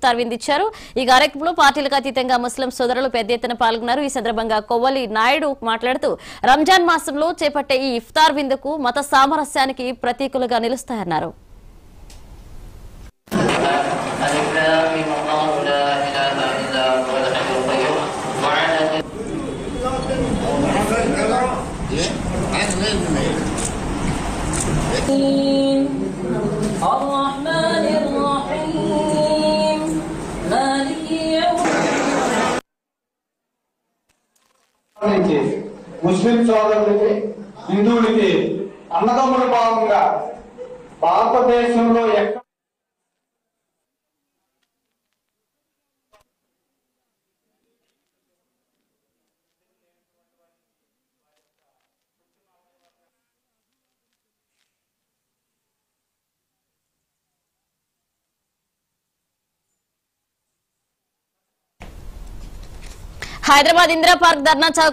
ఇఫ్తార్ విందిచ్చారు ఈ కార్యక్రమంలో పార్టీలకు అతీతంగా ముస్లిం సోదరులు పెద్ద ఎత్తున పాల్గొన్నారు ఈ సందర్భంగా కొవ్వలి నాయుడు మాట్లాడుతూ రంజాన్ మాసంలో చేపట్టే ఈ ఇఫ్తార్ విందుకు మత సామరస్యానికి ప్రతీకులుగా నిలుస్తాయన్నారు ألف لام ميم الله لا إله إلا هو الحي القيوم وعلى الرحمن الرحيم مالك يوم నుంచి ముస్లిం సోదరులకి హిందువులకి అన్నదమ్ముల భావంగా భారతదేశంలో ఎక్కడ హైదరాబాద్ ఇందిరా పార్క్ ధర్నా చౌక్